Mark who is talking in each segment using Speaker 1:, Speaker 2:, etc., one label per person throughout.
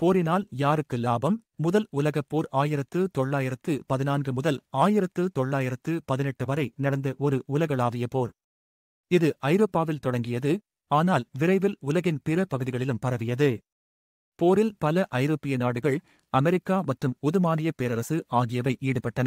Speaker 1: போரினால் யாருக்கு லாபம் முதல் உலகப் போர் ஆயிரத்து தொள்ளாயிரத்து பதினான்கு முதல் ஆயிரத்து தொள்ளாயிரத்து பதினெட்டு வரை நடந்த ஒரு உலகளாவிய போர் இது ஐரோப்பாவில் தொடங்கியது ஆனால் விரைவில் உலகின் பிற பகுதிகளிலும் பரவியது போரில் பல ஐரோப்பிய நாடுகள் அமெரிக்கா மற்றும் உதுமானிய பேரரசு ஆகியவை ஈடுபட்டன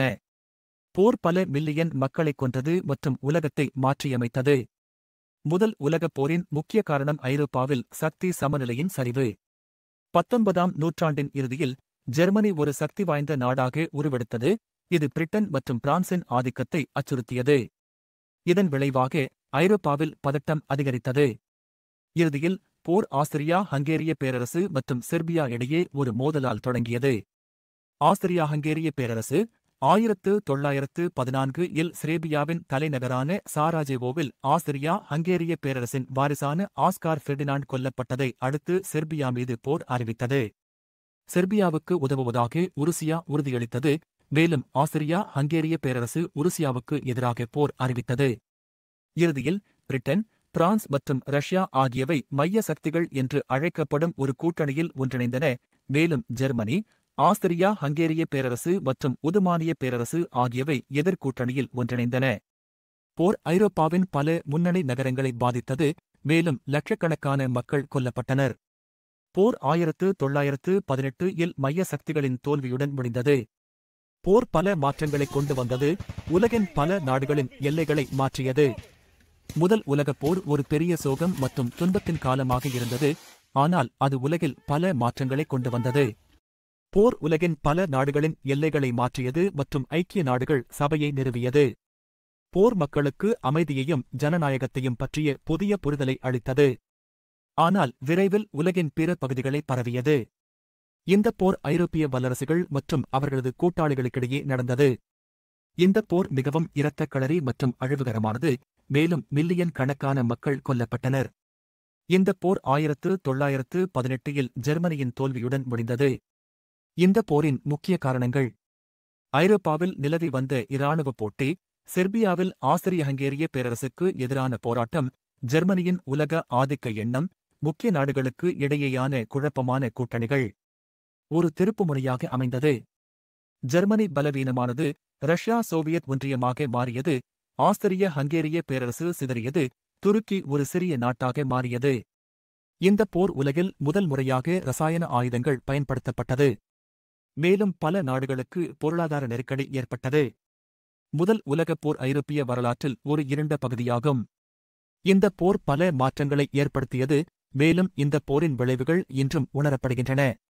Speaker 1: போர் பல மில்லியன் மக்களைக் கொன்றது மற்றும் உலகத்தை மாற்றியமைத்தது முதல் உலகப் போரின் முக்கிய காரணம் ஐரோப்பாவில் சக்தி சமநிலையின் சரிவு பத்தொன்பதாம் நூற்றாண்டின் இறுதியில் ஜெர்மனி ஒரு சக்தி வாய்ந்த நாடாக உருவெடுத்தது இது பிரிட்டன் மற்றும் பிரான்சின் ஆதிக்கத்தை அச்சுறுத்தியது இதன் விளைவாக ஐரோப்பாவில் பதட்டம் அதிகரித்தது இறுதியில் போர் ஆஸ்திரியா ஹங்கேரிய பேரரசு மற்றும் செர்பியா இடையே ஒரு மோதலால் தொடங்கியது ஆஸ்திரியா ஹங்கேரிய பேரரசு ஆயிரத்து தொள்ளாயிரத்து பதினான்கு இல் சிரேபியாவின் தலைநகரான சாராஜேவோவில் ஆஸ்திரியா ஹங்கேரிய பேரரசின் வாரிசான ஆஸ்கார் ஃபெர்டினாண்ட் கொல்லப்பட்டதை அடுத்து செர்பியா மீது போர் அறிவித்தது செர்பியாவுக்கு உதவுவதாக உருசியா உறுதியளித்தது மேலும் ஆஸ்திரியா ஹங்கேரிய பேரரசு உருசியாவுக்கு எதிராக போர் அறிவித்தது இறுதியில் பிரிட்டன் பிரான்ஸ் மற்றும் ரஷ்யா ஆகியவை மைய சக்திகள் என்று அழைக்கப்படும் ஒரு கூட்டணியில் ஒன்றிணைந்தன மேலும் ஜெர்மனி ஆஸ்திரியா ஹங்கேரிய பேரரசு மற்றும் உதுமானிய பேரரசு ஆகியவை எதிர்கூட்டணியில் ஒன்றிணைந்தன போர் ஐரோப்பாவின் பல முன்னணி நகரங்களை பாதித்தது மேலும் லட்சக்கணக்கான மக்கள் கொல்லப்பட்டனர் போர் ஆயிரத்து தொள்ளாயிரத்து பதினெட்டு இல் மைய சக்திகளின் தோல்வியுடன் முடிந்தது போர் பல மாற்றங்களைக் கொண்டு வந்தது உலகின் பல நாடுகளின் எல்லைகளை மாற்றியது முதல் உலகப் போர் ஒரு பெரிய சோகம் மற்றும் துன்பத்தின் காலமாக இருந்தது ஆனால் அது உலகில் பல மாற்றங்களைக் கொண்டு வந்தது போர் உலகின் பல நாடுகளின் எல்லைகளை மாற்றியது மற்றும் ஐக்கிய நாடுகள் சபையை நிறுவியது போர் மக்களுக்கு அமைதியையும் ஜனநாயகத்தையும் பற்றிய புதிய புரிதலை அளித்தது ஆனால் விரைவில் உலகின் பிற பகுதிகளை பரவியது இந்த போர் ஐரோப்பிய வல்லரசுகள் மற்றும் அவர்களது கூட்டாளிகளுக்கிடையே நடந்தது இந்த போர் மிகவும் இரத்தக்களறி மற்றும் அழிவுகரமானது மேலும் மில்லியன் கணக்கான மக்கள் கொல்லப்பட்டனர் இந்த போர் ஆயிரத்து தொள்ளாயிரத்து பதினெட்டில் ஜெர்மனியின் தோல்வியுடன் முடிந்தது இந்த போரின் முக்கிய காரணங்கள் ஐரோப்பாவில் நிலவி வந்த இராணுவ போட்டி செர்பியாவில் ஆஸ்திரிய ஹங்கேரிய பேரரசுக்கு எதிரான போராட்டம் ஜெர்மனியின் உலக ஆதிக்க எண்ணம் முக்கிய நாடுகளுக்கு இடையேயான குழப்பமான கூட்டணிகள் ஒரு திருப்புமுனையாக அமைந்தது ஜெர்மனி பலவீனமானது ரஷ்யா சோவியத் ஒன்றியமாக மாறியது ஆஸ்திரிய ஹங்கேரிய பேரரசு சிதறியது துருக்கி ஒரு சிறிய நாட்டாக மாறியது இந்த போர் உலகில் முதல் முறையாக ரசாயன ஆயுதங்கள் பயன்படுத்தப்பட்டது மேலும் பல நாடுகளுக்கு பொருளாதார நெருக்கடி ஏற்பட்டது முதல் உலகப் போர் ஐரோப்பிய வரலாற்றில் ஒரு இருண்ட பகுதியாகும் இந்த போர் பல மாற்றங்களை ஏற்படுத்தியது மேலும் இந்த போரின் விளைவுகள் இன்றும் உணரப்படுகின்றன